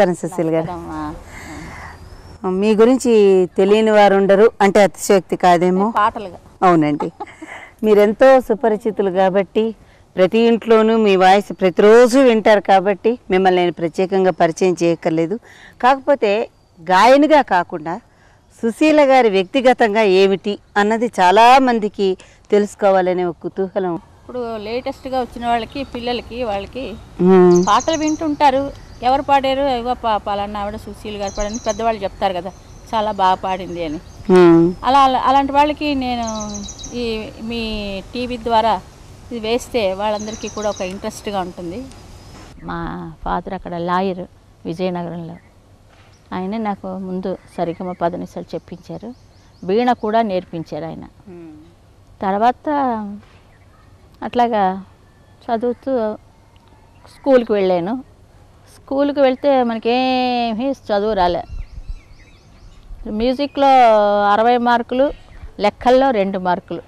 నమస్కారం సుశీల్ గారు అమ్మా. మీ గురించి తెలియని వారు ఉండరు అంటే అతిశయోక్తి కాదేమో పాటలుగా అవునండి మీరెంతో సుపరిచితులు కాబట్టి ప్రతి ఇంట్లోనూ మీ వాయిస్ ప్రతిరోజు వింటారు కాబట్టి మిమ్మల్ని నేను ప్రత్యేకంగా పరిచయం చేయక్కర్లేదు కాకపోతే గాయనిగా కాకుండా సుశీల గారి వ్యక్తిగతంగా ఏమిటి అన్నది చాలామందికి తెలుసుకోవాలనే ఒక కుతూహలం ఇప్పుడు లేటెస్ట్గా వచ్చిన వాళ్ళకి పిల్లలకి వాళ్ళకి మ్మ్. పాటలు వింటుంటారు ఎవరు పాడారు ఇగో పా పలానా ఆవిడ సుశీల్ గారు పాడని పెద్దవాళ్ళు చెప్తారు కదా చాలా బాగా పాడింది అని మ్మ్. అలా అలా- అలాంటి వాళ్ళకి నేను ఈ మీ టీవీ ద్వారా ఇది వేస్తే వాళ్ళందరికీ కూడా ఒక ఇంట్రెస్ట్గా ఉంటుంది మా ఫాదర్ అక్కడ లాయర్ విజయనగరంలో ఆయన నాకు ముందు సరిగమ పదనిసలు చెప్పించారు వీణ కూడా నేర్పించారు ఆయన తర్వాత అట్లాగా చదువుతూ స్కూల్కి వెళ్ళాను స్కూల్కి వెళ్తే మనకేమీ చదువు రాలే మ్యూజిక్లో అరవై మార్కులు లెక్కల్లో రెండు మార్కులు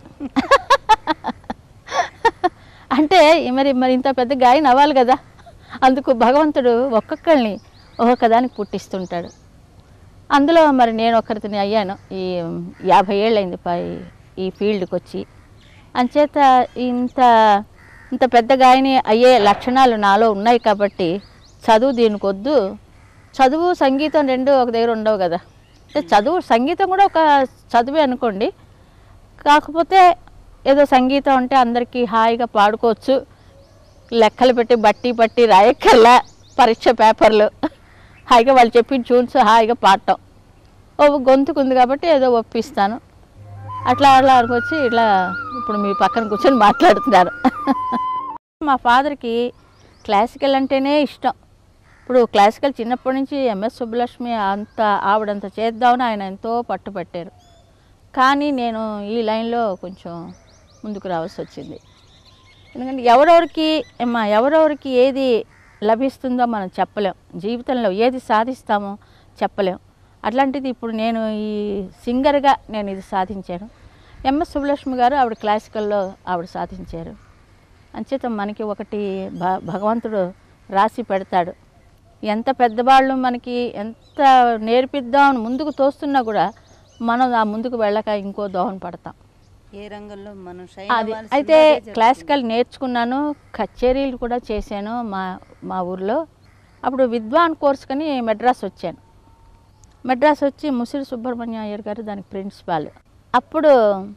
అంటే మరి మరి ఇంత పెద్ద గాయని అవ్వాలి కదా అందుకు భగవంతుడు ఒక్కొక్కరిని ఒక్కొక్క దానికి పుట్టిస్తుంటాడు అందులో మరి నేను ఒకరిని అయ్యాను ఈ యాభై ఏళ్ళైంది పై ఈ ఫీల్డ్కి వచ్చి అంచేత ఇంత ఇంత పెద్ద గాయని అయ్యే లక్షణాలు నాలో ఉన్నాయి కాబట్టి చదువు దీనికి వద్దు చదువు సంగీతం రెండు ఒక దగ్గర ఉండవు కదా అంటే చదువు సంగీతం కూడా ఒక చదువే అనుకోండి కాకపోతే ఏదో సంగీతం అంటే అందరికీ హాయిగా పాడుకోవచ్చు లెక్కలు పెట్టి బట్టి పట్టి రాయక్కర్లా పరీక్ష పేపర్లు హాయిగా వాళ్ళు చెప్పిన ట్యూన్స్ హాయిగా పాడటం ఓ గొంతుకుంది కాబట్టి ఏదో ఒప్పిస్తాను అట్లా అట్లా వచ్చి ఇట్లా ఇప్పుడు మీ పక్కన కూర్చొని మాట్లాడుతున్నారు మా ఫాదర్కి క్లాసికల్ అంటేనే ఇష్టం ఇప్పుడు క్లాసికల్ చిన్నప్పటి నుంచి ఎంఎస్ సుబ్బలక్ష్మి అంత ఆవిడంత చేద్దామని ఆయన ఎంతో పట్టుపట్టారు కానీ నేను ఈ లైన్లో కొంచెం ముందుకు రావాల్సి వచ్చింది ఎందుకంటే ఎవరెవరికి అమ్మా ఎవరెవరికి ఏది లభిస్తుందో మనం చెప్పలేం జీవితంలో ఏది సాధిస్తామో చెప్పలేం అట్లాంటిది ఇప్పుడు నేను ఈ సింగర్గా నేను ఇది సాధించాను ఎంఎస్ సుబ్బలక్ష్మి గారు ఆవిడ క్లాసికల్లో ఆవిడ సాధించారు అంచేత మనకి ఒకటి భ భగవంతుడు రాసి పెడతాడు ఎంత పెద్దవాళ్ళు మనకి ఎంత నేర్పిద్దామని ముందుకు తోస్తున్నా కూడా మనం ఆ ముందుకు వెళ్ళక ఇంకో దోహన పడతాం ఏ రంగంలో మనం అది అయితే క్లాసికల్ నేర్చుకున్నాను కచేరీలు కూడా చేశాను మా మా ఊర్లో అప్పుడు విద్వాన్ కోర్స్ కని మెడ్రాస్ వచ్చాను మెడ్రాస్ వచ్చి ముసిరి సుబ్రహ్మణ్య అయ్యర్ గారు దానికి ప్రిన్సిపాల్ అప్పుడు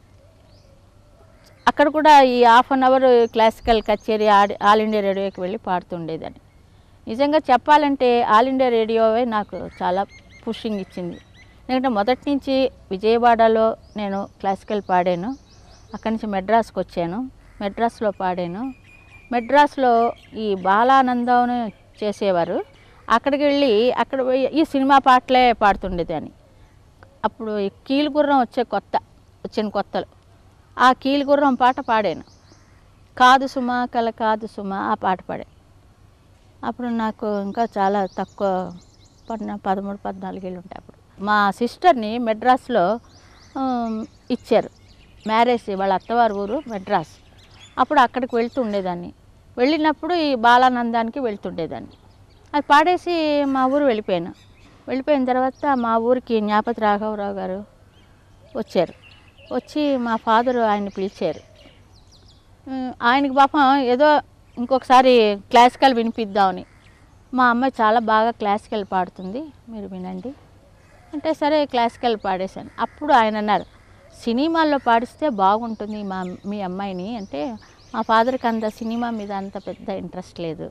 అక్కడ కూడా ఈ హాఫ్ అన్ అవర్ క్లాసికల్ కచేరీ ఆడి- ఆల్ ఇండియా రేడియోకి వెళ్ళి పాడుతుండేదాన్ని నిజంగా చెప్పాలంటే ఆల్ ఇండియా రేడియోవే నాకు చాలా పుషింగ్ ఇచ్చింది ఎందుకంటే మొదటి నుంచి విజయవాడలో నేను క్లాసికల్ పాడాను అక్కడి నుంచి మెడ్రాస్కి వచ్చాను మెడ్రాస్లో పాడాను మెడ్రాస్లో ఈ బాలానందం చేసేవారు అక్కడికి వెళ్ళి అక్కడ పోయి ఈ సినిమా పాటలే పాడుతుండేదాన్ని అప్పుడు ఈ కీలుగుర్రం వచ్చే కొత్త వచ్చిన కొత్తలో ఆ కీలుగుర్రం పాట పాడాను కాదు సుమా కల కాదు సుమా ఆ పాట పాడాను అప్పుడు నాకు ఇంకా చాలా తక్కువ పద్నా పదమూడు పద్నాలుగు ఏళ్ళు ఉంటాయి అప్పుడు మా సిస్టర్ని మెడ్రాస్లో ఆమ్, ఇచ్చారు మ్యారేజ్ వాళ్ళ అత్తవారి ఊరు మెడ్రాస్ అప్పుడు అక్కడికి వెళ్తూ ఉండేదాన్ని వెళ్ళినప్పుడు ఈ బాలానందానికి వెళ్తుండేదాన్ని అది పాడేసి మా ఊరు వెళ్ళిపోయాను వెళ్ళిపోయిన తర్వాత మా ఊరికి జ్ఞాపతి రాఘవరావు గారు వచ్చారు వచ్చి మా ఫాదరు ఆయన్ని పిలిచారు ఉమ్, ఆయనకి పాపం ఏదో ఇంకొకసారి క్లాసికల్ వినిపిద్దామని మా అమ్మాయి చాలా బాగా క్లాసికల్ పాడుతుంది మీరు వినండి అంటే సరే క్లాసికల్ పాడేశాను అప్పుడు ఆయన అన్నారు సినిమాల్లో పాడిస్తే బాగుంటుంది మా మీ అమ్మాయిని అంటే మా ఫాదర్కి అంత సినిమా మీద అంత పెద్ద ఇంట్రెస్ట్ లేదు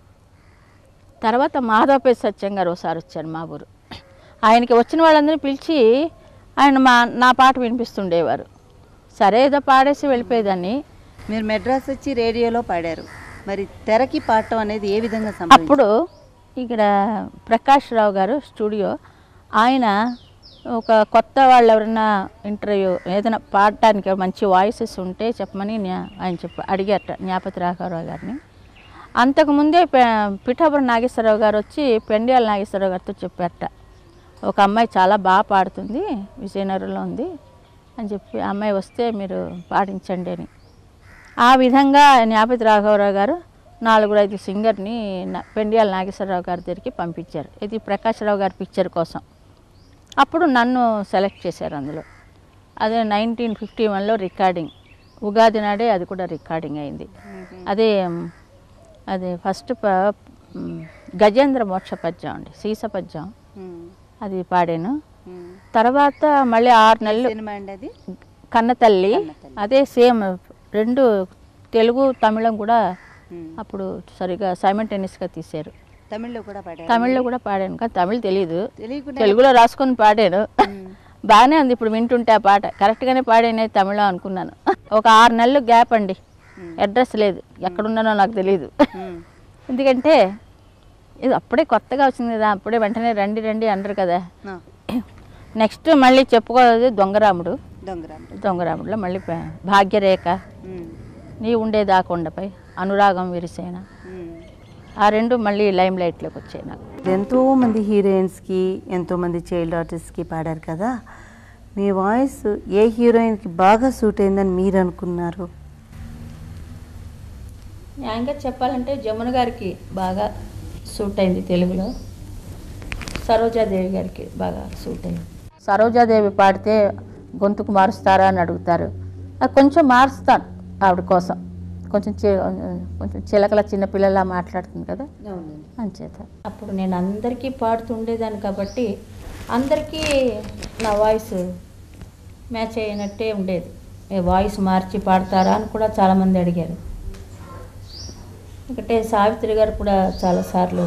తర్వాత మాధవపేట సత్యం గారు ఒకసారి వచ్చారు మా ఊరు ఆయనకి వచ్చిన వాళ్ళందరినీ పిలిచి ఆయన మా నా పాట వినిపిస్తుండేవారు సరే ఏదో పాడేసి వెళ్ళిపోయేదాన్ని మీరు మెడ్రాస్ వచ్చి రేడియోలో పాడారు మరి తెరకి పాడటం అనేది ఏ విధంగా సంభవించింది అప్పుడు ఇక్కడ ప్రకాష్ రావు గారు స్టూడియో ఆయన ఒక కొత్త వాళ్ళు ఎవరైనా ఇంటర్వ్యూ ఏదైనా పాడటానికి మంచి వాయిసెస్ ఉంటే చెప్పమని న్యా- ఆయన చెప్ప అడిగారట జ్ఞాపతి రాఘవరావు గారిని అంతకుముందే పె- పిఠాపురం నాగేశ్వరరావు గారు వచ్చి పెండియాల నాగేశ్వరరావు గారితో చెప్పారట ఒక అమ్మాయి చాలా బాగా పాడుతుంది విజయనగరంలో ఉంది అని చెప్పి ఆ అమ్మాయి వస్తే మీరు పాడించండి అని ఆ విధంగా జ్ఞాపతి రాఘవరావు గారు నాలుగు ఐదు సింగర్ని నా- పెండియాల నాగేశ్వరరావు గారి దగ్గరికి పంపించారు ఇది ప్రకాశ్రావు గారి పిక్చర్ కోసం అప్పుడు నన్ను సెలెక్ట్ చేశారు అందులో అదే నైన్టీన్ ఫిఫ్టీ వన్లో రికార్డింగ్ ఉగాది నాడే అది కూడా రికార్డింగ్ అయింది అదే మ్, అదే ఫస్ట్ ప మ్, గజేంద్ర మోక్ష పద్యం అండి సీస పద్యం అది పాడాను తర్వాత మళ్ళీ ఆరు నెలలు సినిమా అండి అది కన్నతల్లి కన్నతల్లి. అదే సేమ్ రెండు తెలుగు తమిళం కూడా అప్పుడు సరిగా సైమల్టేనియస్గా తీశారు తమిళ్లో కూడా పాడారు తమిళ్లో కూడా పాడాను కానీ తమిళ్ తెలియదు తెలియకుండా తెలుగులో రాసుకొని పాడాను మ్మ్. బాగానే ఉంది ఇప్పుడు వింటుంటే ఆ పాట కరెక్ట్గానే పాడానే తమిళం అనుకున్నాను ఒక ఆరు నెలలు గ్యాప్ అండి మ్మ్. అడ్రస్ లేదు ఎక్కడున్నానో నాకు తెలియదు మ్మ్. ఎందుకంటే ఇది అప్పుడే కొత్తగా వచ్చింది కదా అప్పుడే వెంటనే రండి రండి అనరు కదా ఆ, నెక్స్ట్ మళ్ళీ చెప్పుకోవాలి దొంగరాముడు దొంగరామ్ దొంగరాముడులో మళ్ళీ ప- భాగ్యరేఖ మ్మ్. నీ ఉండే దాకొండపై అనురాగం విరిసేన మ్మ్. ఆ రెండు మళ్ళీ లైమ్ లైట్లోకి వచ్చాయి నాకు ఎంతో మంది హీరోయిన్స్కి ఎంతో మంది చైల్డ్ ఆర్టిస్ట్కి పాడారు కదా మీ వాయిస్ ఏ హీరోయిన్కి బాగా సూట్ అయిందని మీరు అనుకున్నారు న్యాయంగా చెప్పాలంటే జమున గారికి బాగా సూట్ అయింది తెలుగులో సరోజాదేవి గారికి బాగా సూట్ అయింది సరోజాదేవి పాడితే గొంతుకు మారుస్తారా అని అడుగుతారు అది కొంచెం మారుస్తాను ఆవిడ కోసం కొంచెం చి- కొంచెం చిలకల చిన్నపిల్లలా మాట్లాడుతుంది కదా అంచేత అప్పుడు నేను అందరికీ పాడుతుండేదాన్ని కాబట్టి అందరికీ నా వాయిస్ మ్యాచ్ అయినట్టే ఉండేది ఏ వాయిస్ మార్చి పాడతారా అని కూడా చాలామంది అడిగారు ఒకటే సావిత్రి గారు కూడా చాలాసార్లు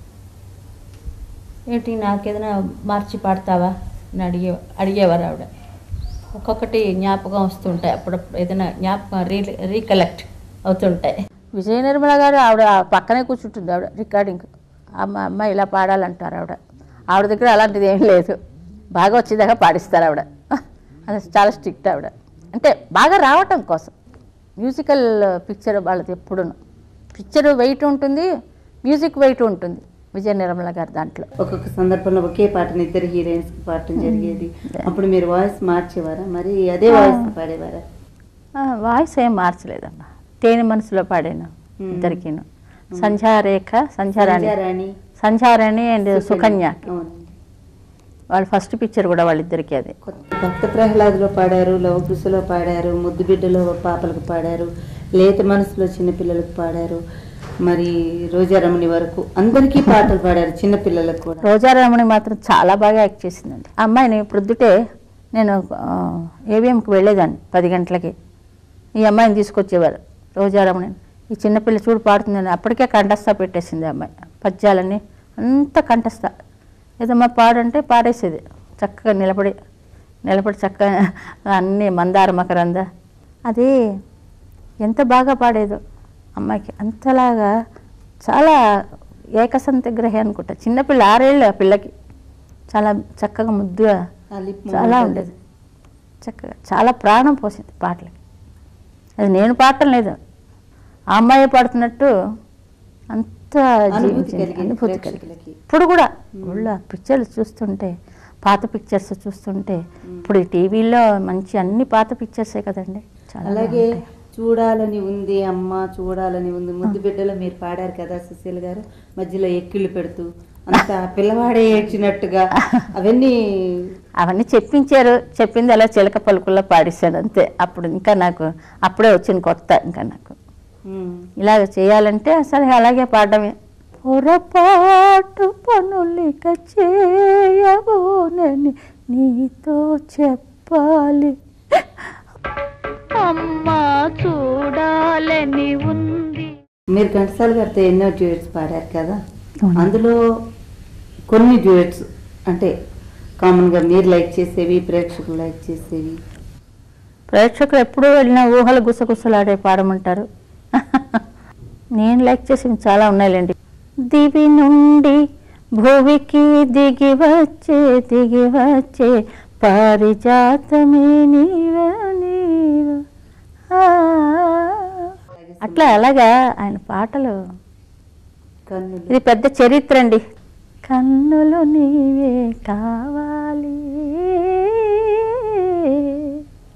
ఏంటి నాకేదైనా మార్చి పాడతావా అని అడిగే అడిగేవారు ఆవిడ ఒక్కొక్కటి జ్ఞాపకం వస్తుంటాయి అప్పుడప్పుడు ఏదైనా జ్ఞాపకం రీ రీకలెక్ట్ అవుతుంటాయి విజయ నిర్మల గారు ఆవిడ పక్కనే కూర్చుంటుంది ఆవిడ రికార్డింగ్ అమ్మ అమ్మ ఇలా పాడాలంటారు ఆవిడ ఆవిడ దగ్గర అలాంటిది ఏం లేదు బాగా వచ్చేదాకా పాడిస్తారు ఆవిడ అది చాలా స్ట్రిక్ట్ ఆవిడ అంటే బాగా రావటం కోసం మ్యూజికల్ పిక్చర్ వాళ్ళది ఎప్పుడును పిక్చర్ వెయిట్ ఉంటుంది మ్యూజిక్ వెయిట్ ఉంటుంది విజయ నిర్మల గారి దాంట్లో ఒక్కొక్క సందర్భంలో ఒకే పాటని ఇద్దరు హీరోయిన్స్ కి పాడటం జరిగేది అప్పుడు మీరు వాయిస్ మార్చేవారా మరి అదే వాయిస్ పాడేవారా ఆ, వాయిస్ ఏం మార్చలేదమ్మా తేనె మనసులో పాడాను Hmm. ఇద్దరికిను సంధ్యారేఖ సంధ్యారాణి రాణి సంధ్యారాణి అండ్ సుకన్య అవునండి వాళ్ళ ఫస్ట్ పిక్చర్ కూడా వాళ్ళిద్దరికి అది కొత్త భక్త ప్రహ్లాద్లో పాడారు లవకుశలో పాడారు ముద్దు బిడ్డలో పాపలకు పాడారు లేత మనసులో చిన్నపిల్లలకు పాడారు మరి రోజారమణి వరకు అందరికీ పాటలు పాడారు చిన్నపిల్లలకు కూడా రోజారమణి మాత్రం చాలా బాగా యాక్ట్ చేసిందండి ఆ అమ్మాయిని ప్రొద్దుటే నేను ఏవిఎంకి వెళ్ళేదాన్ని పది గంటలకి ఈ అమ్మాయిని తీసుకొచ్చేవారు రోజారమణి ఈ చిన్నపిల్ల చూడు పాడుతుందని అప్పటికే కంఠస్థ పెట్టేసింది ఆ అమ్మాయి పద్యాలన్నీ అంత కంఠస్థ ఏదమ్మా పాడంటే పాడేసేది చక్కగా నిలబడి నిలబడి చక్కగా అన్నీ మందార మకరంద అది ఎంత బాగా పాడేదో అమ్మాయికి అంతలాగా చాలా ఏకసంత గ్రహి అనుకుంటా చిన్నపిల్ల ఆరేళ్ళు ఆ పిల్లకి చాలా చక్కగా ముద్దుగా ఆ లిప్ చాలా మూమెంట్ ఉండేది చక్కగా చాలా ప్రాణం పోసింది పాటలకి అది నేను పాడటం లేదు ఆ అమ్మాయి పాడుతున్నట్టు అంత అనుభూతి జీవించింది. కలిగింది అనుభూతి కలిగింది ప్రేక్షకులకి. ఇప్పుడు కూడా ఊళ్ళో పిక్చర్లు చూస్తుంటే పాత పిక్చర్స్ చూస్తుంటే ఇప్పుడు ఈ టీవీలో మంచి అన్ని పాత పిక్చర్సే కదండి చాలా అలాగే బాగుంటాయి. చూడాలని ఉంది అమ్మ చూడాలని ఉంది ముద్దు బిడ్డలో మీరు పాడారు కదా సుశీల్ గారు మధ్యలో ఎక్కిళ్ళు పెడుతూ అంత పిల్లవాడే ఏడ్చినట్టుగా అవన్నీ అవన్నీ చెప్పించారు చెప్పింది అలా చిలక పలుకుల్లో పాడిస్తాను అంతే అప్పుడు ఇంకా నాకు అప్పుడే వచ్చింది కొత్త ఇంకా నాకు ఉమ్, ఇలాగ చేయాలంటే అసలు అలాగే పాడటమే పొరపాటు పనులిక చేయబోనని నీతో చెప్పాలి అమ్మా చూడాలని ఉంది మీరు ఘంటసాల గారితో ఎన్నో డ్యూయట్స్ పాడారు కదా అందులో కొన్ని డ్యూయట్స్ అంటే కామన్గా మీరు లైక్ చేసేవి ప్రేక్షకులు లైక్ చేసేవి ప్రేక్షకులు ఎప్పుడూ వెళ్ళినా ఊహలు గుసగుసలాడే పాడమంటారు నేను లైక్ చేసినవి చాలా ఉన్నాయిలేండి దివి నుండి భువికి దిగి వచ్చే దిగి వచ్చే పారిజాతమే నీవే నీవే. ఆ. అట్లా అలాగా ఆయన పాటలు కన్నులు ఇది పెద్ద చరిత్ర అండి కన్నులు నీవే కావాలి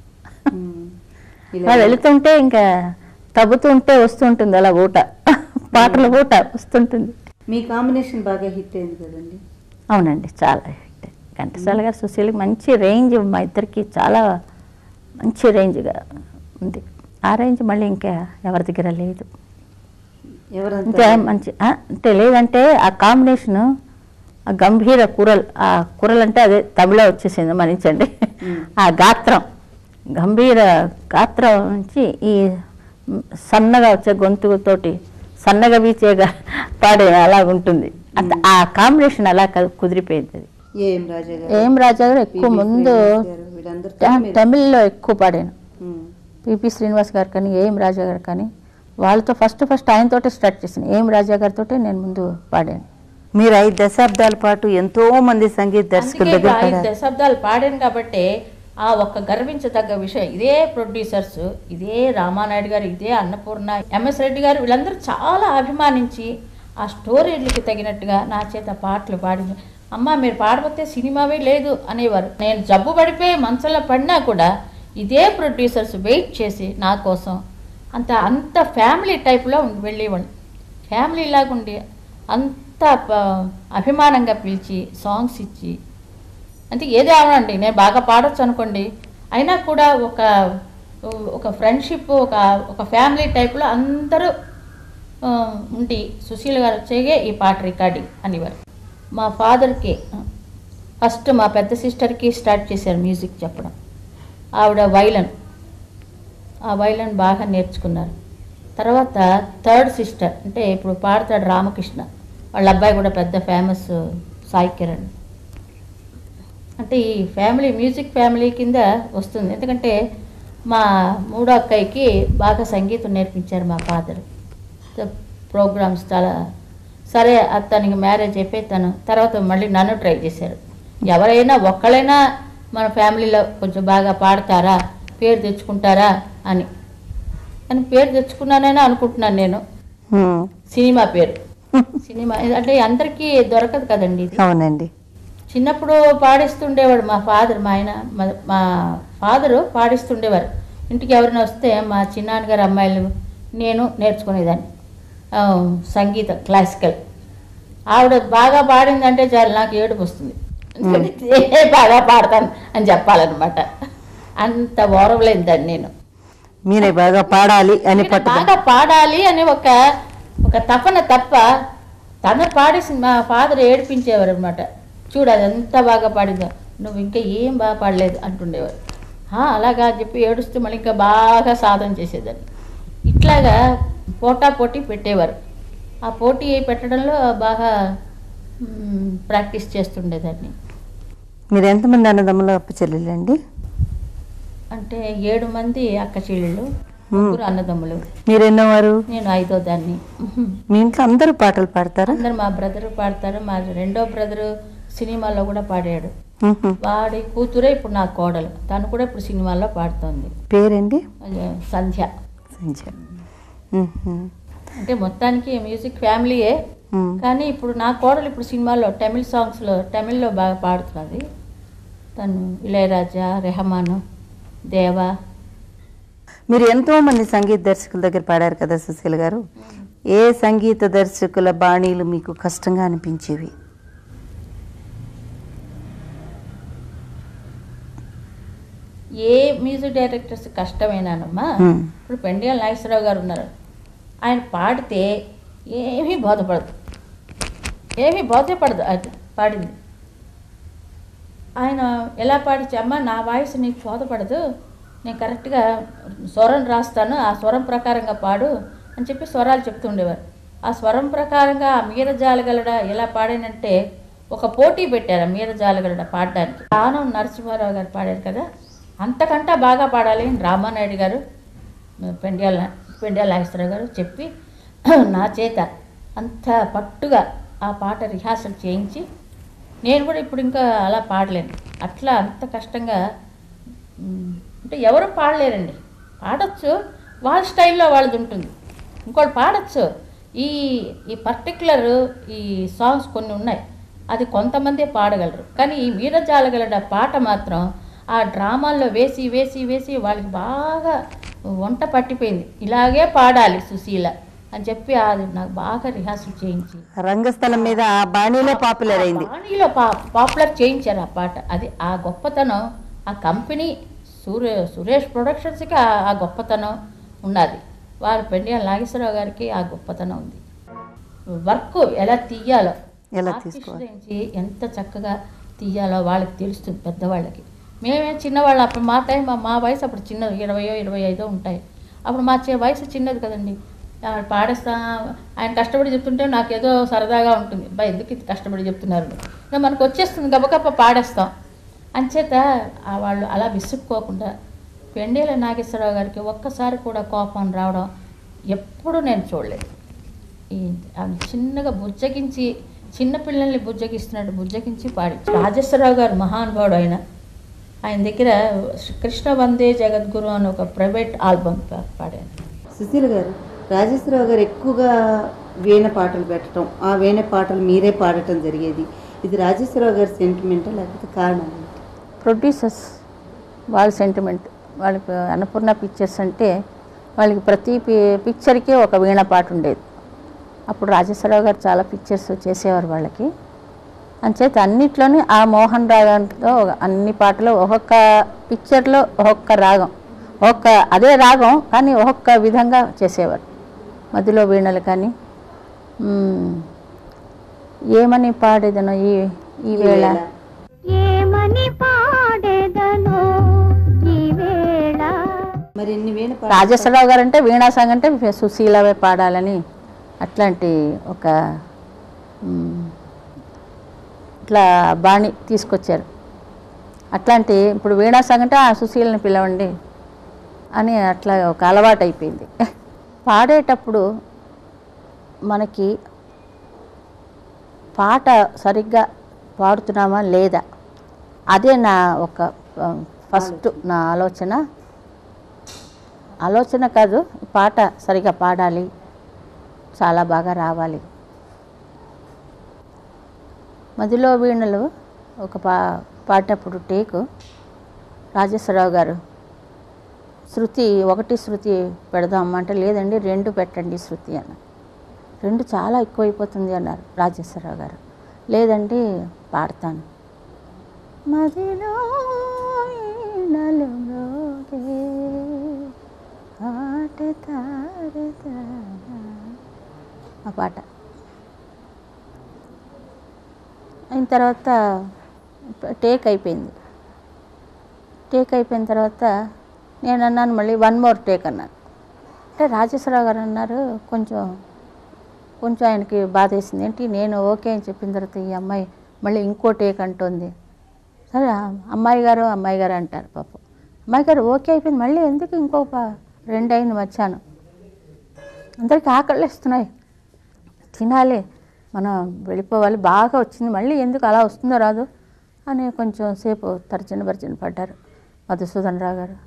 ఉమ్, అలా వెళుతుంటే ఇంకా తగ్గుతుంటే వస్తుంటుంది అలా ఊట పాటలు పూట వస్తుంటుంది మీ కాంబినేషన్ బాగా హిట్ అయింది కదండి అవునండి చాలా హిట్ ఘంటసాల గారు సుశీలకి మంచి రేంజ్ మా ఇద్దరికి చాలా మంచి రేంజ్గా ఉంది ఆ రేంజ్ మళ్ళీ ఇంకా ఎవరి దగ్గర లేదు అంటే ఎవరంతా మంచి ఆ, అంటే లేదంటే ఆ కాంబినేషన్ ఆ గంభీర కురల్ ఆ కురల్ అంటే అదే తమిళ వచ్చేసింది మన్నించండి మ్మ్. ఆ గాత్రం గంభీర గాత్రం నుంచి ఈ మ్, సన్నగా వచ్చే గొంతుతోటి సన్నగా వీచేగా పాడే అలా ఉంటుంది అట్ ఆ కాంబినేషన్ అలా క- కుదిరిపోయింది అది ఏం రాజా గారు ఏం రాజా గారు ఎక్కువ పిబి ముందు శ్రీనివాస్ గారు, వీళ్ళందరితో ట- మీరు- తమిళ్లో ఎక్కువ పాడాను ఉమ్. పిపి శ్రీనివాస్ గారు కానీ ఏం రాజా గారు కానీ వాళ్ళతో ఫస్ట్ ఫస్ట్ ఆయనతోటే స్టార్ట్ చేశాను ఏం రాజా గారితో నేను ముందు పాడాను మీరు ఐదు దశాబ్దాల పాటు ఎంతో మంది సంగీత దర్శకుల అందుకే దగ్గర ఇప్పుడు ఐదు పాడారు. దశాబ్దాలు పాడాను కాబట్టి ఆ ఒక్క గర్వించదగ్గ విషయం ఇదే ప్రొడ్యూసర్స్ ఇదే రామానాయుడు గారు ఇదే అన్నపూర్ణ ఎంఎస్ రెడ్డి గారు వీళ్ళందరూ చాలా అభిమానించి ఆ స్టోరీలకి తగినట్టుగా నా చేత పాటలు పాడి అమ్మ మీరు పాడబోతే సినిమావే లేదు అనేవారు నేను జబ్బు పడిపోయి మంచంలో పడినా కూడా ఇదే ప్రొడ్యూసర్స్ వెయిట్ చేసి నా కోసం అంత అంత ఫ్యామిలీ టైప్లో ఉండి వెళ్ళేవాళ్ళు ఫ్యామిలీ లాగా ఉండి అంత ప- అభిమానంగా పిలిచి సాంగ్స్ ఇచ్చి అంటే ఏదే అవనండి నేను బాగా పాడొచ్చు అనుకోండి అయినా కూడా ఒక ఒక ఫ్రెండ్షిప్ ఒక ఒక ఫ్యామిలీ టైప్లో అందరూ ఆ, ఉండి సుశీల్ గారు వచ్చేగే ఈ పాట రికార్డింగ్ అనేవారు మా ఫాదర్కి ఫస్ట్ మా పెద్ద సిస్టర్కి స్టార్ట్ చేశారు మ్యూజిక్ చెప్పడం ఆవిడ వైలన్ ఆ వైలన్ బాగా నేర్చుకున్నారు తర్వాత థర్డ్ సిస్టర్ అంటే ఇప్పుడు పాడతాడు రామకృష్ణ వాళ్ళ అబ్బాయి కూడా పెద్ద ఫేమస్ సాయి కిరణ్ అంటే ఈ ఫ్యామిలీ మ్యూజిక్ ఫ్యామిలీ కింద వస్తుంది ఎందుకంటే మా మూడో అక్కయ్యకి బాగా సంగీతం నేర్పించారు మా ఫాదర్ ప్రోగ్రామ్స్ చాలా సరే అతనికి మ్యారేజ్ అయిపోయి తను తర్వాత మళ్ళీ నన్ను ట్రై చేశారు ఎవరైనా ఒక్కళ్ళైనా మన ఫ్యామిలీలో కొంచెం బాగా పాడతారా పేరు తెచ్చుకుంటారా అని అని పేరు తెచ్చుకున్నానని అనుకుంటున్నాను నేను ఉమ్. సినిమా పేరు సినిమా అంటే అందరికీ దొరకదు కదండి ఇది అవునండి చిన్నప్పుడు పాడిస్తుండేవాడు మా ఫాదర్ మా ఆయన మా- మా ఫాదరు పాడిస్తుండేవారు ఇంటికి ఎవరైనా వస్తే మా చిన్నాన్నగారు అమ్మాయిలు నేను నేర్చుకునేదాన్ని ఆ, సంగీతం క్లాసికల్ ఆవిడ బాగా పాడిందంటే చాలు నాకు ఏడుపు వస్తుంది ఎందుకంటే "ఏ, బాగా పాడతాను అని చెప్పాలన్నమాట అంత ఓరవలేదు దాన్ని నేను మీరే బాగా పాడాలి అని నేను పట్టుదల బాగా పాడాలి అని ఒక ఒక తపన తప్ప తను పాడేసి మా ఫాదర్ ఏడిపించేవారు అనమాట చూడు అది ఎంత బాగా పాడిందో నువ్వు ఇంకా ఏం బాగా పాడలేదు అంటుండేవారు "ఆ, అలాగా అని చెప్పి ఏడుస్తూ మళ్ళీ ఇంకా బాగా సాధన చేసేదాన్ని ఇట్లాగా పోటా పోటీ పెట్టేవారు ఆ పోటీ పెట్టడంలో బాగా మ్, ప్రాక్టీస్ చేస్తుండేదాన్ని మీరు ఎంతమంది అన్నదమ్ములు అప్పు చెల్లెలండి అంటే ఏడు మంది అక్క చెల్లెళ్ళు ముగ్గురు అన్నదమ్ములు మీరు ఎన్నోవారు నేను ఐదో దాన్ని మీ ఇంట్లో అందరూ పాటలు పాడతారా అందరు మా బ్రదర్ పాడతారు మా రెండో బ్రదరు సినిమాలో కూడా పాడాడు ఉహు. వాడి కూతురే ఇప్పుడు నా కోడలు తను కూడా ఇప్పుడు సినిమాల్లో పాడుతోంది పేరండి అది సంధ్య సంజయ్ ఉహు. అంటే మొత్తానికి మ్యూజిక్ ఫ్యామిలీయే ఉమ్. కానీ ఇప్పుడు నా కోడలు ఇప్పుడు సినిమాలో తమిళ్ సాంగ్స్లో తమిళ్లో బాగా పాడుతున్నది తను ఇళయరాజా రెహమాను దేవా మీరు ఎంతో మంది సంగీత దర్శకుల దగ్గర పాడారు కదా సుశీల్ గారు ఏ సంగీత దర్శకుల బాణీలు మీకు కష్టంగా అనిపించేవి ఏ మ్యూజిక్ డైరెక్టర్స్ కష్టమేనానమ్మా Hmm. ఇప్పుడు పెండియాల నాగేశ్వరరావు గారు ఉన్నారు ఆయన పాడితే ఏమీ బోధపడదు ఏమీ బోధపడదు అది పాడింది ఆయన ఎలా పాడించి అమ్మ నా వాయిస్ నీకు బోధపడదు నేను కరెక్ట్గా స్వరం రాస్తాను ఆ స్వరం ప్రకారంగా పాడు అని చెప్పి స్వరాలు చెప్తుండేవారు ఆ స్వరం ప్రకారంగా ఆ మీరజాలగలడ ఎలా పాడానంటే ఒక పోటీ పెట్టారు ఆ మీరజాలగలడ పాడడానికి ఆనం నరసింహారావు గారు పాడారు కదా అంతకంటే బాగా పాడాలి అని రామానాయుడు గారు పెండ్యాల పెండ్యాల నాగేశ్వరరావు గారు చెప్పి నా చేత అంత పట్టుగా ఆ పాట రిహార్సల్ చేయించి నేను కూడా ఇప్పుడు ఇంకా అలా పాడలేను అట్లా అంత కష్టంగా మ్, అంటే ఎవరు పాడలేరండి పాడొచ్చు వాళ్ళ స్టైల్లో వాళ్ళది ఉంటుంది ఇంకోటి పాడొచ్చు ఈ ఈ పర్టికులర్ ఈ సాంగ్స్ కొన్ని ఉన్నాయి అది కొంతమందే పాడగలరు కానీ ఈ మీరజాలగలడ పాట మాత్రం ఆ డ్రామాల్లో వేసి వేసి వేసి వాళ్ళకి బాగా వంట పట్టిపోయింది ఇలాగే పాడాలి సుశీల అని చెప్పి అది నాకు బాగా రిహార్సల్ చేయించి రంగస్థలం మీద ఆ బాణీలో పాపులర్ అయింది బాణీలో పా పాపులర్ చేయించారు ఆ పాట అది ఆ గొప్పతనం ఆ కంపెనీ సూర్య సురేష్ ప్రొడక్షన్స్కి ఆ ఆ గొప్పతనం ఉన్నది వారి పెండియా నాగేశ్వరరావు గారికి ఆ గొప్పతనం ఉంది వర్క్ ఎలా తీయాలో ఎలా ఆర్టిస్ట్ తీసుకోవాలి. నుంచి ఎంత చక్కగా తీయాలో వాళ్ళకి తెలుస్తుంది పెద్దవాళ్ళకి మేమే చిన్నవాళ్ళు అప్పుడు మా టైం మా- మా వయసు అప్పుడు చిన్నది ఇరవయో ఇరవై ఐదో ఉంటాయి అప్పుడు మా చే వయసు చిన్నది కదండి ఆ, పాడేస్తా ఆయన కష్టపడి చెప్తుంటే నాకు ఏదో సరదాగా ఉంటుంది బా ఎందుకు ఇంత కష్టపడి చెప్తున్నారు ఇంకా మనకు వచ్చేస్తుంది గబగబ పాడేస్తాం అంచేత ఆ వాళ్ళు అలా విసుక్కోకుండా పెండేల నాగేశ్వరరావు గారికి ఒక్కసారి కూడా కోపం రావడం ఎప్పుడూ నేను చూడలేదు ఈ ఆమె చిన్నగా బుజ్జగించి చిన్న పిల్లల్ని బుజ్జగిస్తున్నాడు బుజ్జగించి పాడి రాజేశ్వరరావు గారు మహానుభావుడు ఆయన ఆయన దగ్గర కృష్ణ వందే జగద్గురు అని ఒక ప్రైవేట్ ఆల్బమ్ పా- పాడాను సుశీల గారు రాజేశ్వరరావు గారు ఎక్కువగా వీణ పాటలు పెట్టడం ఆ వీణ పాటలు మీరే పాడటం జరిగేది ఇది రాజేశ్వరరావు గారి సెంటిమెంటా లేకపోతే కారణం ఏంటి? ప్రొడ్యూసర్స్ వాళ్ళ సెంటిమెంట్ వాళ్ళకి అన్నపూర్ణ పిక్చర్స్ అంటే వాళ్ళకి ప్రతి పి- పిక్చర్కి ఒక వీణ పాట ఉండేది అప్పుడు రాజేశ్వరరావు గారు చాలా పిక్చర్స్ చేసేవారు వాళ్ళకి అంచేత అన్నిట్లోనే ఆ మోహన్ రాగంలో అన్ని పాటలు ఒక్కొక్క పిక్చర్లో ఒక్కొక్క రాగం ఒక్కొక్క అదే రాగం కానీ ఒక్కొక్క విధంగా చేసేవారు మధ్యలో వీణలు కానీ మ్మ్, ఏమని పాడేదనో ఈ ఈ వేళ ఏమని పాడేదనో ఈ వేళ మరి ఎన్ని వీణ పాట రాజేశ్వరరావు గారు అంటే వీణా సంగ అంటే సుశీలవే పాడాలని అట్లాంటి ఒక మ్, ఇట్లా బాణి తీసుకొచ్చారు అట్లాంటి ఇప్పుడు వీణా సంగ అంటే ఆ సుశీలని పిలవండి అని అట్లా ఒక అలవాటు అయిపోయింది పాడేటప్పుడు మనకి పాట సరిగ్గా పాడుతున్నామా లేదా అదే నా ఒక ఫస్ట్ నా ఆలోచన ఆలోచన కాదు ఈ పాట సరిగా పాడాలి చాలా బాగా రావాలి మధ్యలో వీణలు ఒక పా పాడినప్పుడు టేకు రాజేశ్వరరావు గారు శృతి ఒకటి శృతి పెడదాం అంటే లేదండి రెండు పెట్టండి శృతి అన్న రెండు చాలా ఎక్కువైపోతుంది అన్నారు రాజేశ్వరరావు గారు లేదండి పాడతాను మదిలో వీణలు మ్రోగే పాట ఆ పాట అయిన తర్వాత టేక్ అయిపోయింది టేక్ అయిపోయిన తర్వాత నేను అన్నాను మళ్ళీ వన్ మోర్ టేక్ అన్నాను అంటే రాజేశ్వరరావు గారు అన్నారు కొంచెం కొంచెం ఆయనకి బాధ వేసింది ఏంటి నేను ఓకే అని చెప్పిన తర్వాత ఈ అమ్మాయి మళ్ళీ ఇంకో టేక్ అంటుంది సరే ఆ అమ్మాయి గారు అమ్మాయి గారు అంటారు పాపం అమ్మాయి గారు ఓకే అయిపోయింది మళ్ళీ ఎందుకు ఇంకో పా రెండు అయింది మధ్యాహ్నం అందరికీ ఆకలిస్తున్నాయి తినాలి మనం వెళ్ళిపోవాలి బాగా వచ్చింది మళ్ళీ ఎందుకు అలా వస్తుందో రాదు అని కొంచెం సేపు తర్జన భర్జన పడ్డారు మధుసూదన్ రావు గారు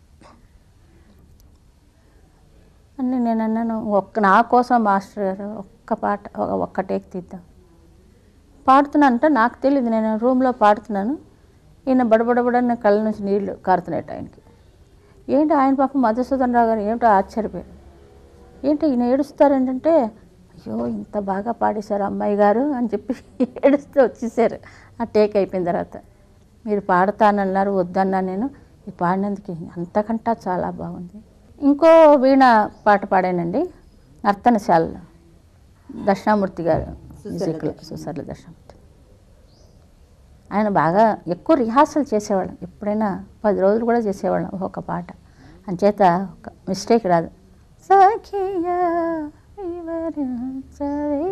అని నేను అన్నాను ఒక్క నా కోసం మాస్టర్ గారు ఒక్క పాట ఒక- ఒక్క టేక్ తీద్దాం పాడుతున్నాను అంటే నాకు తెలియదు నేను రూమ్లో పాడుతున్నాను ఈయన బడబడబడన్న కళ్ళ నుంచి నీళ్లు కారుతున్నాయి ఆయనకి ఏంటి ఆయన పాపం మధుసూదన్ రావు గారు ఏమిటో ఆశ్చర్యపోయారు ఏంటి ఈయన ఏడుస్తారు ఏంటంటే అయ్యో ఇంత బాగా పాడేశారు అమ్మాయి గారు అని చెప్పి ఏడుస్తూ వచ్చేసారు ఆ టేక్ అయిపోయిన తర్వాత మీరు పాడతానన్నారు వద్దన్నా నేను ఈ పాడినందుకు అంతకంటా చాలా బాగుంది ఇంకో వీణ పాట పాడానండి నర్తనశాలలో దక్షిణామూర్తి గారు మ్యూజిక్లో సుసర్ల దక్షిణామూర్తి ఆయన బాగా ఎక్కువ రిహార్సల్ చేసేవాళ్ళం ఎప్పుడైనా పది రోజులు కూడా చేసేవాళ్ళం ఒక పాట అంచేత ఒక మిస్టేక్ రాదు సఖియా వివరించవే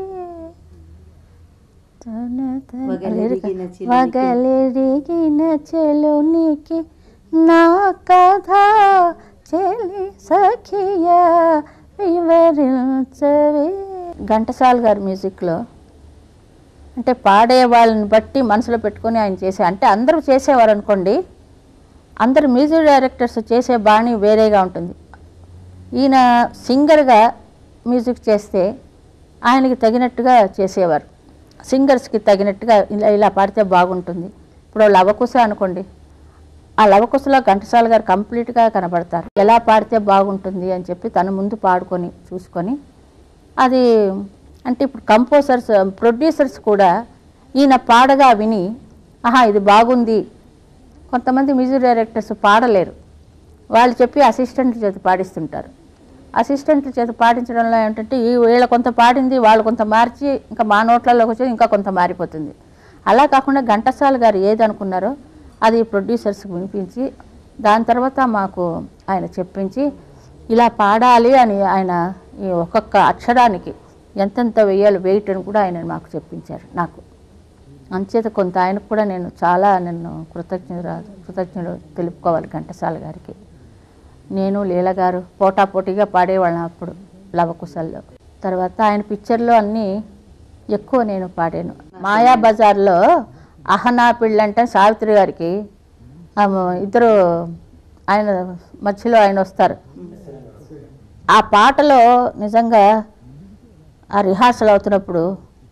తన తన- వగలెరిగిన చిలునికి. వగలెరిగిన చెలునికి నా కథ చెలి సఖియా వివరించవే ఘంటసాల గారి మ్యూజిక్లో అంటే పాడే వాళ్ళని బట్టి మనసులో పెట్టుకొని ఆయన చేసే అంటే అందరూ చేసేవారు అనుకోండి అందరు మ్యూజిక్ డైరెక్టర్స్ చేసే బాణి వేరేగా ఉంటుంది ఈయన సింగర్గా మ్యూజిక్ చేస్తే ఆయనకి తగినట్టుగా చేసేవారు సింగర్స్కి తగినట్టుగా ఇలా ఇలా పాడితే బాగుంటుంది ఇప్పుడు లవకుశ అనుకోండి ఆ లవకుశలో ఘంటసాల గారు కంప్లీట్గా కనబడతారు ఎలా పాడితే బాగుంటుంది అని చెప్పి తన ముందు పాడుకొని చూసుకొని అది అంటే ఇప్పుడు కంపోజర్స్ ప్రొడ్యూసర్స్ కూడా ఈయన పాడగా విని ఆహా ఇది బాగుంది కొంతమంది మ్యూజిక్ డైరెక్టర్స్ పాడలేరు వాళ్ళు చెప్పి అసిస్టెంట్ల చేత పాడిస్తుంటారు అసిస్టెంట్ల చేత పాడించడంలో ఏంటంటే ఈ వీళ్ళ కొంత పాడింది వాళ్ళు కొంత మార్చి ఇంకా మా నోట్లలోకి వచ్చి ఇంకా కొంత మారిపోతుంది అలా కాకుండా ఘంటసాల గారు ఏది అనుకున్నారో అది ప్రొడ్యూసర్స్కి వినిపించి దాని తర్వాత మాకు ఆయన చెప్పించి ఇలా పాడాలి అని ఆయన ఈ ఒక్కొక్క అక్షరానికి ఎంతెంత వేయాలి వెయిట్ అని కూడా ఆయన మాకు చెప్పించారు నాకు అంచేత కొంత ఆయనకు కూడా నేను చాలా నన్ను కృతజ్ఞత కృతజ్ఞతలు తెలుపుకోవాలి ఘంటసాల గారికి నేను లీల గారు పోటాపోటీగా పాడేవాళ్ళం అప్పుడు లవకుశల్లో తర్వాత ఆయన పిక్చర్లో అన్నీ ఎక్కువ నేను పాడాను మాయా బజార్లో అహనా పిళ్ళంటే సావిత్రి గారికి ఆమె ఇద్దరు ఆయన మధ్యలో ఆయన వస్తారు ఆ పాటలో నిజంగా ఆ రిహార్సల్ అవుతున్నప్పుడు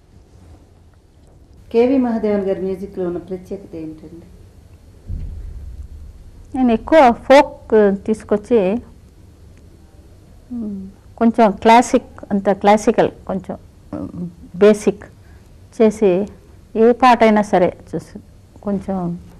కేవి మహాదేవన్ గారి మ్యూజిక్లో ఉన్న ప్రత్యేకత ఏంటండి నేను ఎక్కువ ఫోక్ తీసుకొచ్చి మ్, కొంచెం క్లాసిక్ అంత క్లాసికల్ కొంచెం బేసిక్ చేసి ఏ పాట అయినా సరే చూసి కొంచెం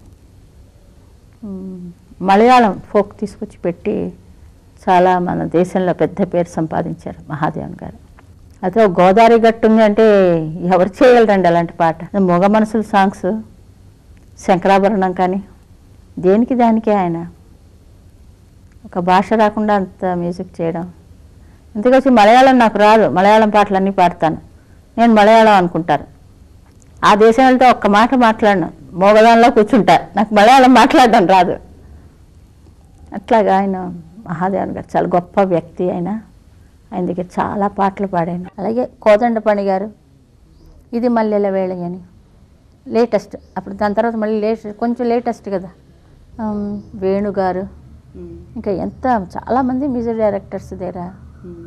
మ్, మలయాళం ఫోక్ తీసుకొచ్చి పెట్టి చాలా మన దేశంలో పెద్ద పేరు సంపాదించారు మహాదేవన్ గారు అదే ఒక గోదావరి గట్టు ఉంది అంటే ఎవరు చేయగలరండి అలాంటి పాట మొగ మనసుల సాంగ్స్ శంకరాభరణం కానీ దేనికి దానికే ఆయన ఒక భాష రాకుండా అంత మ్యూజిక్ చేయడం ఇంతకొచ్చి మలయాళం నాకు రాదు మలయాళం పాటలన్నీ పాడతాను నేను మలయాళం అనుకుంటాను ఆ దేశం వెళ్తే ఒక్క మాట మాట్లాడను మోగదానిలో కూర్చుంటా నాకు మలయాళం మాట్లాడడం రాదు అట్లాగా ఆయన మహాదేవన్ గారు చాలా గొప్ప వ్యక్తి ఆయన ఆయన దగ్గర చాలా పాటలు పాడాను అలాగే కోదండపణి గారు ఇది మల్లెల వేళ అని లేటెస్ట్ అప్పుడు దాని తర్వాత మళ్ళీ లేటెస్ట్ కొంచెం లేటెస్ట్ కదా ఆమ్, వేణు గారు మ్మ్. ఇంకా ఎంత చాలామంది మ్యూజిక్ డైరెక్టర్స్ దగ్గర మ్మ్.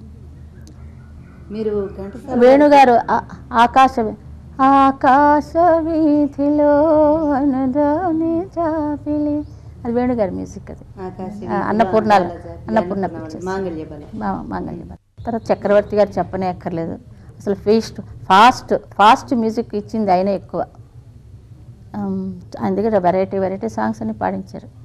మీరు ఘంటసాల వేణు గారు ఆ- ఆకాశ ఆకాశ వీధిలో అనదాని జాబిలి అది వేణు గారి మ్యూజిక్ అది ఆకాశం ఆ, అన్నపూర్ణాలు. బాలాజీ, అన్నపూర్ణ అన్నపూర్ణ pictures. మాంగళ్య బలం మా మాంగళ్య బలం. తర్వాత చక్రవర్తి గారు చెప్పనే అక్కర్లేదు అసలు ఫీస్ట్ ఫాస్ట్ ఫాస్ట్ మ్యూజిక్ ఇచ్చింది ఆయన ఎక్కువ ఆమ్, ఆయన దగ్గర వెరైటీ వెరైటీ సాంగ్స్ అన్ని పాడించారు